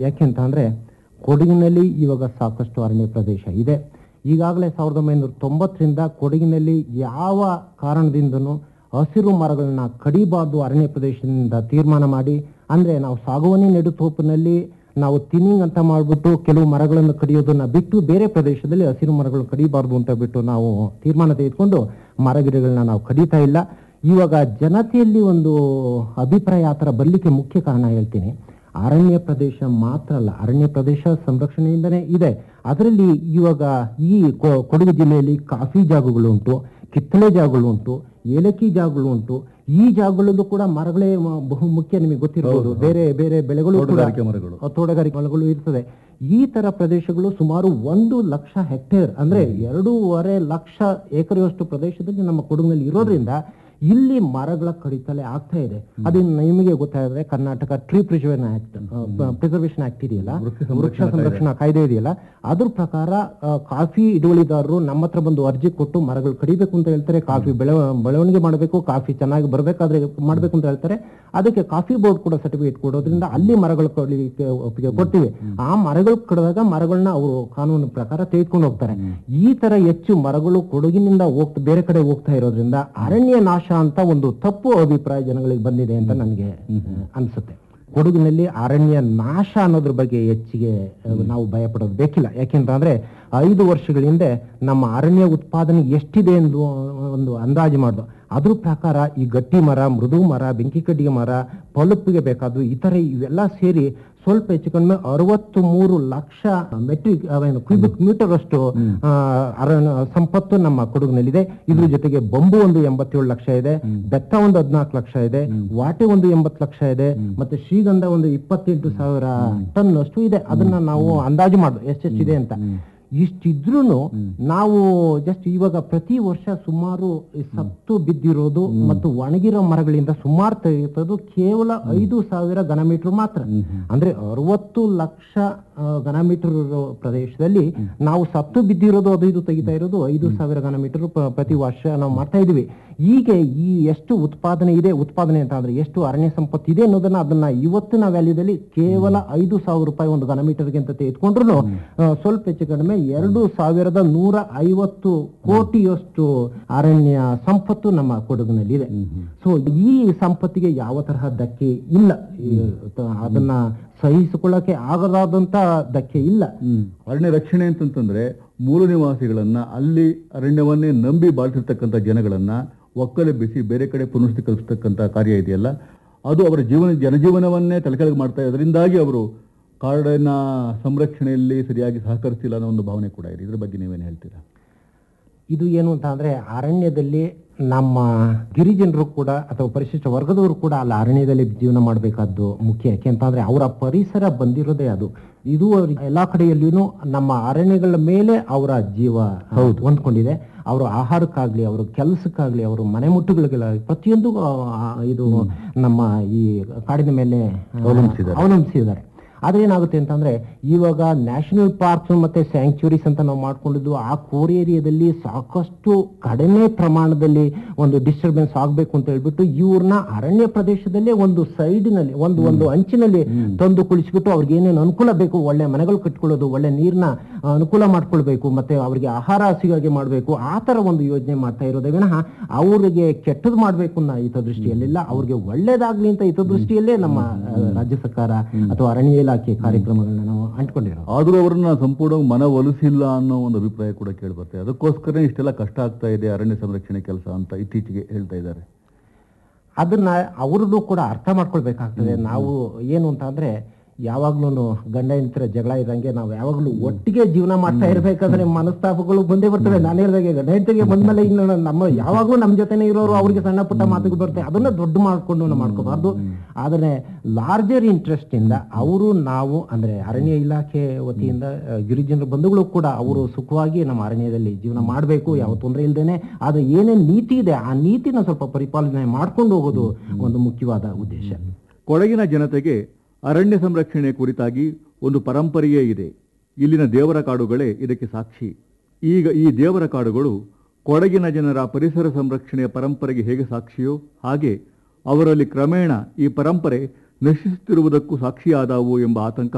ಯಾಕೆಂತ ಅಂದರೆ ಕೊಡಗಿನಲ್ಲಿ ಇವಾಗ ಸಾಕಷ್ಟು ಅರಣ್ಯ ಪ್ರದೇಶ ಇದೆ ಈಗಾಗಲೇ ಸಾವಿರದ ಒಂಬೈನೂರ ತೊಂಬತ್ತರಿಂದ ಕೊಡಗಿನಲ್ಲಿ ಯಾವ ಕಾರಣದಿಂದನೂ ಹಸಿರು ಮರಗಳನ್ನ ಕಡಿಬಾರ್ದು ಅರಣ್ಯ ಪ್ರದೇಶದಿಂದ ತೀರ್ಮಾನ ಮಾಡಿ ಅಂದರೆ ನಾವು ಸಾಗುವನಿ ನೆಡುತೋಪಿನಲ್ಲಿ ನಾವು ತಿನ್ನಿಂಗ್ ಅಂತ ಮಾಡಿಬಿಟ್ಟು ಕೆಲವು ಮರಗಳನ್ನು ಕಡಿಯೋದನ್ನ ಬಿಟ್ಟು ಬೇರೆ ಪ್ರದೇಶದಲ್ಲಿ ಹಸಿರು ಮರಗಳನ್ನು ಕಡಿಬಾರ್ದು ಅಂತ ಬಿಟ್ಟು ನಾವು ತೀರ್ಮಾನ ತೆಗೆದುಕೊಂಡು ಮರಗಿಡಗಳನ್ನ ನಾವು ಕಡಿತಾ ಇಲ್ಲ ಇವಾಗ ಜನತೆಯಲ್ಲಿ ಒಂದು ಅಭಿಪ್ರಾಯ ಆ ಥರ ಬರಲಿಕ್ಕೆ ಮುಖ್ಯ ಕಾರಣ ಹೇಳ್ತೀನಿ ಅರಣ್ಯ ಪ್ರದೇಶ ಮಾತ್ರ ಅಲ್ಲ ಅರಣ್ಯ ಪ್ರದೇಶ ಸಂರಕ್ಷಣೆಯಿಂದನೇ ಇದೆ ಅದರಲ್ಲಿ ಇವಾಗ ಈ ಕೊ- ಕೊಡಗು ಜಿಲ್ಲೆಯಲ್ಲಿ ಕಾಫಿ ಜಾಗಗಳು ಉಂಟು ಕಿತ್ತಳೆ ಜಾಗಗಳು ಉಂಟು ಏಲಕ್ಕಿ ಜಾಗಗಳು ಉಂಟು ಈ ಜಾಗಗಳಲ್ಲೂ ಕೂಡ ಮರಗಳೇ ಮ- ಬಹು ಮುಖ್ಯ ನಿಮಗೆ ಗೊತ್ತಿರಬಹುದು ಬೇರೆ ಬೇರೆ ಬೆಳೆಗಳು ಕೂಡ ತೋಟಗಾರಿಕೆ ಮರಗಳು. ಆ, ತೋಟಗಾರಿಕೆ ಮರಗಳು ಇರ್ತದೆ ಈ ತರ ಪ್ರದೇಶಗಳು ಸುಮಾರು ಒಂದು ಲಕ್ಷ ಹೆಕ್ಟೇರ್ ಅಂದ್ರೆ ಎರಡೂವರೆ ಲಕ್ಷ ಎಕರೆಯಷ್ಟು ಪ್ರದೇಶದಲ್ಲಿ ನಮ್ಮ ಕೊಡಗಿನಲ್ಲಿ ಇರೋದ್ರಿಂದ ಇಲ್ಲಿ ಮರಗಳ ಕಡಿತಲೆ ಆಗ್ತಾ ಇದೆ ಅದು ನಿಮಗೆ ಗೊತ್ತಾದ್ರೆ Karnataka tree preservation act preservation act ಇದೆಯಲ್ಲ ವೃಕ್ಷ ಸಂರಕ್ಷಣಾ ಕಾಯ್ದೆ ಇದೆಯಲ್ಲ ಅದ್ರ ಪ್ರಕಾರ ಆ, ಕಾಫಿ ಹಿಡುವಳಿದಾರರು ನಮ್ಮ ಹತ್ರ ಬಂದು ಅರ್ಜಿ ಕೊಟ್ಟು ಮರಗಳು ಕಡಿಬೇಕು ಅಂತ ಹೇಳ್ತಾರೆ ಕಾಫಿ ಬೆಳ ಬೆಳವಣಿಗೆ ಮಾಡಬೇಕು ಕಾಫಿ ಚೆನ್ನಾಗಿ ಬರಬೇಕಾದ್ರೆ ಮಾಡಬೇಕು ಅಂತ ಹೇಳ್ತಾರೆ ಅದಕ್ಕೆ ಕಾಫಿ ಬೋರ್ಡ್ ಕೂಡ ಸರ್ಟಿಫಿಕೇಟ್ ಕೊಡೋದ್ರಿಂದ ಅಲ್ಲಿ ಮರಗಳು ಕಡಿಲಿಕ್ಕೆ ಒಪ್ಪಿಗೆ ಕೊಡ್ತೀವಿ ಆ ಮರಗಳು ಕಡಿದಾಗ ಮರಗಳನ್ನ ಅವರು ಕಾನೂನು ಪ್ರಕಾರ ತೆಗೆದುಕೊಂಡು ಹೋಗ್ತಾರೆ ಈ ತರ ಹೆಚ್ಚು ಮರಗಳು ಕೊಡಗಿನಿಂದ ಹೋಗ್ತಾ ಬೇರೆ ಕಡೆ ಹೋಗ್ತಾ ಇರೋದ್ರಿಂದ ಅರಣ್ಯ ನಾಶ ಅಂತ ಒಂದು ತಪ್ಪು ಅಭಿಪ್ರಾಯ ಜನಗಳಿಗೆ ಬಂದಿದೆ ಅಂತ ನನಗೆ ಅನ್ಸುತ್ತೆ ಕೊಡಗಿನಲ್ಲಿ ಅರಣ್ಯ ನಾಶ ಅನ್ನೋದ್ರ ಬಗ್ಗೆ ಹೆಚ್ಚಿಗೆ ಅಹ್, ನಾವು ಭಯ ಪಡೋದು ಬೇಕಿಲ್ಲ ಯಾಕೆಂತಂದ್ರೆ ಐದು ವರ್ಷಗಳ ಹಿಂದೆ ನಮ್ಮ ಅರಣ್ಯ ಉತ್ಪಾದನೆ ಎಷ್ಟಿದೆ ಎಂದು ಒಂದು ಅಂದಾಜು ಮಾಡಿದ್ರು ಅದ್ರ ಪ್ರಕಾರ ಈ ಗಟ್ಟಿ ಮರ ಮೃದು ಮರ ಬೆಂಕಿ ಕಡ್ಡಿಗೆ ಮರ ಪೊಲುಪಿಗೆ ಬೇಕಾದ್ದು ಇತರೆ ಇವೆಲ್ಲ ಸೇರಿ ಸ್ವಲ್ಪ ಹೆಚ್ಚು ಕಡಿಮೆ ಅರವತ್ತು ಮೂರು ಲಕ್ಷ ಮೆಟ್ರಿಕ್ ಅವೇನು ಕ್ಯೂಬಿಕ್ ಮೀಟರ್ ಅಷ್ಟು ಆ, ಅರಣ್ಯ ಸಂಪತ್ತು ನಮ್ಮ ಕೊಡಗಿನಲ್ಲಿದೆ ಇದ್ರ ಜೊತೆಗೆ ಬಂಬು ಒಂದು ಎಂಬತ್ತೇಳು ಲಕ್ಷ ಇದೆ ಬೆತ್ತ ಒಂದು ಹದಿನಾಲ್ಕು ಲಕ್ಷ ಇದೆ ವಾಟೆ ಒಂದು ಎಂಬತ್ತು ಲಕ್ಷ ಇದೆ ಮತ್ತೆ ಶ್ರೀಗಂಧ ಒಂದು ಇಪ್ಪತ್ತೆಂಟು ಸಾವಿರ ಟನ್ ಅಷ್ಟು ಇದೆ ಅದನ್ನ ನಾವು ಅಂದಾಜು ಮಾಡುದು ಎಷ್ಟೆಷ್ಟಿದೆ ಅಂತ ಇಷ್ಟಿದ್ರೂ ನಾವು ಜಸ್ಟ್ ಇವಾಗ ಪ್ರತಿ ವರ್ಷ ಸುಮಾರು ಈ ಸತ್ತು ಬಿದ್ದಿರೋದು ಮತ್ತು ಒಣಗಿರೋ ಮರಗಳಿಂದ ಸುಮಾರು ತೆಗೆಯೋದು ಕೇವಲ ಐದು ಸಾವಿರ ಘನಮೀಟರ್ ಮಾತ್ರ ಅಂದ್ರೆ ಅರವತ್ತು ಲಕ್ಷ ಆ, ಘನಮೀಟರ್ ಇರೋ ಪ್ರದೇಶದಲ್ಲಿ ನಾವು ಸತ್ತು ಬಿದ್ದಿರೋದು ಅದು ಇದು ತೆಗಿತಾ ಇರೋದು ಐದು ಸಾವಿರ ಘನಮೀಟರ್ ಪ- ಪ್ರತಿ ವರ್ಷ ನಾವು ಮಾಡ್ತಾ ಇದೀವಿ ಹೀಗೆ ಈ ಎಷ್ಟು ಉತ್ಪಾದನೆ ಇದೆ ಉತ್ಪಾದನೆ ಅಂತ ಅಂದ್ರೆ ಎಷ್ಟು ಅರಣ್ಯ ಸಂಪತ್ತು ಇದೆ ಅನ್ನೋದನ್ನ ಅದನ್ನ ಇವತ್ತಿನ ವ್ಯಾಲ್ಯೂದಲ್ಲಿ ಕೇವಲ ಐದು ಸಾವಿರ ರೂಪಾಯಿ ಒಂದು ಘನಮೀಟರ್ಗೆ ಅಂತ ತೆಗೆದುಕೊಂಡ್ರು ಸ್ವಲ್ಪ ಹೆಚ್ಚು ಕಡಿಮೆ ಎರಡು ಸಾವಿರದ ನೂರ ಐವತ್ತು ಕೋಟಿಯಷ್ಟು ಅರಣ್ಯ ಸಂಪತ್ತು ನಮ್ಮ ಕೊಡಗಿನಲ್ಲಿ ಇದೆ ಸೊ ಈ ಸಂಪತ್ತಿಗೆ ಯಾವ ತರಹ ಧಕ್ಕೆ ಇಲ್ಲ ಈ ತ- ಅದನ್ನ ಸಹಿಸಿಕೊಳ್ಳಕ್ಕೆ ಆಗದಾದಂತ ಧಕ್ಕೆ ಇಲ್ಲ ಅರಣ್ಯ ರಕ್ಷಣೆ ಅಂತಂತಂದ್ರೆ ಮೂಲ ನಿವಾಸಿಗಳನ್ನ ಅಲ್ಲಿ ಅರಣ್ಯವನ್ನೇ ನಂಬಿ ಬಾಳ್ತಿರ್ತಕ್ಕಂಥ ಜನಗಳನ್ನ ಒಕ್ಕಲೆಬ್ಬಿಸಿ ಬೇರೆ ಕಡೆ ಪುನಃಸ್ಥೀಕರಿಸ್ತಕ್ಕಂಥ ಕಾರ್ಯ ಇದೆಯಲ್ಲ ಅದು ಅವರ ಜೀವನ ಜನಜೀವನವನ್ನೇ ತಲೆಕೆಳಗೆ ಮಾಡ್ತಾ ಇದರಿಂದಾಗಿ ಅವರು ಕಾಡಿನ ಸಂರಕ್ಷಣೆಯಲ್ಲಿ ಸರಿಯಾಗಿ ಸಹಕರಿಸ್ತಿಲ್ಲ ಅನ್ನೋ ಒಂದು ಭಾವನೆ ಕೂಡ ಇದೆ ಇದ್ರ ಬಗ್ಗೆ ನೀವೇನು ಹೇಳ್ತೀರಾ ಇದು ಏನು ಅಂತ ಅಂದ್ರೆ ಅರಣ್ಯದಲ್ಲಿ ನಮ್ಮ ಗಿರಿಜನರು ಕೂಡ ಅಥವಾ ಪರಿಶಿಷ್ಟ ವರ್ಗದವರು ಕೂಡ ಅಲ್ಲಿ ಅರಣ್ಯದಲ್ಲಿ ಜೀವನ ಮಾಡಬೇಕಾದ್ದು ಮುಖ್ಯ ಯಾಕೆಂತಂದ್ರೆ ಅವರ ಪರಿಸರ ಬಂದಿರೋದೇ ಅದು ಇದು ಅವ್ರಿಗೆ ಎಲ್ಲಾ ಕಡೆಯಲ್ಲಿಯೂ ನಮ್ಮ ಅರಣ್ಯಗಳ ಮೇಲೆ ಅವರ ಜೀವ ಹೊಂದ್ಕೊಂಡಿದೆ ಅವರ ಆಹಾರಕ್ಕಾಗ್ಲಿ ಅವರ ಕೆಲಸಕ್ಕಾಗ್ಲಿ ಅವರು ಮನೆ ಮುಟ್ಟುಗಳಿಗಾಗಲಿ ಪ್ರತಿಯೊಂದು ಆ, ಇದು ನಮ್ಮ ಈ ಕಾಡಿನ ಮೇಲೆ ಆ, ಅವಲಂಬಿಸಿದ್ದಾರೆ ಆದ್ರೆ ಏನಾಗುತ್ತೆ ಅಂತಂದ್ರೆ ಇವಾಗ ನ್ಯಾಷನಲ್ ಪಾರ್ಕ್ಸ್ ಮತ್ತೆ ಸ್ಯಾಂಕ್ಚುರೀಸ್ ಅಂತ ನಾವು ಮಾಡ್ಕೊಂಡಿದ್ದು ಆ ಕೋರ್ ಏರಿಯಾದಲ್ಲಿ ಸಾಕಷ್ಟು ಕಡಿಮೆ ಪ್ರಮಾಣದಲ್ಲಿ ಒಂದು ಡಿಸ್ಟರ್ಬೆನ್ಸ್ ಆಗ್ಬೇಕು ಅಂತ ಹೇಳ್ಬಿಟ್ಟು ಇವ್ರನ್ನ ಅರಣ್ಯ ಪ್ರದೇಶದಲ್ಲೇ ಒಂದು ಸೈಡಿನಲ್ಲಿ ಒಂದು ಒಂದು ಅಂಚಿನಲ್ಲಿ ತಂದು ಕುಳಿಸ್ಬಿಟ್ಟು ಅವ್ರಿಗೆ ಏನೇನು ಅನುಕೂಲ ಬೇಕು ಒಳ್ಳೆ ಮನೆಗಳು ಕಟ್ಕೊಳ್ಳೋದು ಒಳ್ಳೆ ನೀರ್ನ ಆ, ಅನುಕೂಲ ಮಾಡ್ಕೊಳ್ಬೇಕು ಮತ್ತೆ ಅವರಿಗೆ ಆಹಾರ ಸಿಗಾಗೆ ಮಾಡಬೇಕು ಆ ತರ ಒಂದು ಯೋಜನೆ ಮಾಡ್ತಾ ಇರೋದೇ ವಿನಃ ಅವರಿಗೆ ಕೆಟ್ಟದ್ದು ಮಾಡ್ಬೇಕು ಅನ್ನೋ ಹಿತದೃಷ್ಟಿಯಲ್ಲಿಲ್ಲ ಅವ್ರಿಗೆ ಒಳ್ಳೇದಾಗ್ಲಿ ಅಂತ ಹಿತದೃಷ್ಟಿಯಲ್ಲೇ ನಮ್ಮ ಆ, ರಾಜ್ಯ ಸರ್ಕಾರ ಅಥವಾ ಅರಣ್ಯ ಇಲಾಖೆ ಕಾರ್ಯಕ್ರಮಗಳನ್ನ ನಾವು ಅಂಟ್ಕೊಂಡಿರೋದು ಆದರೂ ಅವರನ್ನ ಸಂಪೂರ್ಣ ಮನವೊಲಿಸಿಲ್ಲ ಅನ್ನೋ ಒಂದು ಅಭಿಪ್ರಾಯ ಕೂಡ ಕೇಳ್ಬರುತ್ತೆ ಅದಕ್ಕೋಸ್ಕರ ಇಷ್ಟೆಲ್ಲ ಕಷ್ಟ ಆಗ್ತಾ ಇದೆ ಅರಣ್ಯ ಸಂರಕ್ಷಣೆ ಕೆಲಸ ಅಂತ ಇತ್ತೀಚೆಗೆ ಹೇಳ್ತಾ ಇದ್ದಾರೆ ಅದನ್ನ ಅವ್ರದ್ದು ಕೂಡ ಅರ್ಥ ಮಾಡ್ಕೊಳ್ಬೇಕಾಗ್ತದೆ ನಾವು ಏನು ಅಂತ ಅಂದ್ರೆ ಯಾವಾಗ್ಲೂ ಗಂಡ ಹೆಂಡತಿರ ಜಗಳ ಇದ್ದಂಗೆ ನಾವು ಯಾವಾಗ್ಲೂ ಒಟ್ಟಿಗೆ ಜೀವನ ಮಾಡ್ತಾ ಇರ್ಬೇಕಾದ್ರೆ ಮನಸ್ತಾಪಗಳು ಬಂದೇ ಬರ್ತವೆ ನಾನು ಹೇಳ್ದಾಗೆ ಗಂಡ ಹೆಂಡತಿಗೆ ಬಂದ್ಮೇಲೆ ಇನ್ನು ನಮ್ಮ ಯಾವಾಗ್ಲೂ ನಮ್ಮ ಜೊತೆನೆ ಇರೋರು ಅವ್ರಿಗೆ ಸಣ್ಣ ಪುಟ್ಟ ಮಾತುಗಳು ಬರುತ್ತೆ ಅದನ್ನ ದೊಡ್ಡ ಮಾಡ್ಕೊಂಡು ನಾವು ಮಾಡ್ಕೋಬಾರ್ದು ಆದ್ರೆ ಲಾರ್ಜರ್ ಇಂಟ್ರೆಸ್ಟ್ ಇಂದ ಅವರು ನಾವು ಅಂದ್ರೆ ಅರಣ್ಯ ಇಲಾಖೆ ವತಿಯಿಂದ ಆ, ಗಿರಿಜನರ ಬಂಧುಗಳು ಕೂಡ ಅವರು ಸುಖವಾಗಿ ನಮ್ಮ ಅರಣ್ಯದಲ್ಲಿ ಜೀವನ ಮಾಡಬೇಕು ಯಾವ ತೊಂದರೆ ಇಲ್ದೇನೆ ಆದ್ರೆ ಏನೇನ್ ನೀತಿ ಇದೆ ಆ ನೀತಿನ ಸ್ವಲ್ಪ ಪರಿಪಾಲನೆ ಮಾಡ್ಕೊಂಡು ಹೋಗೋದು ಒಂದು ಮುಖ್ಯವಾದ ಉದ್ದೇಶ ಕೊಡಗಿನ ಜನತೆಗೆ ಅರಣ್ಯ ಸಂರಕ್ಷಣೆ ಕುರಿತಾಗಿ ಒಂದು ಪರಂಪರೆಯೇ ಇದೆ ಇಲ್ಲಿನ ದೇವರ ಕಾಡುಗಳೇ ಇದಕ್ಕೆ ಸಾಕ್ಷಿ ಈಗ ಈ ದೇವರ ಕಾಡುಗಳು ಕೊಡಗಿನ ಜನರ ಪರಿಸರ ಸಂರಕ್ಷಣೆಯ ಪರಂಪರೆಗೆ ಹೇಗೆ ಸಾಕ್ಷಿಯೋ ಹಾಗೆ ಅವರಲ್ಲಿ ಕ್ರಮೇಣ ಈ ಪರಂಪರೆ ನಶಿಸುತ್ತಿರುವುದಕ್ಕೂ ಸಾಕ್ಷಿಯಾದವು ಎಂಬ ಆತಂಕ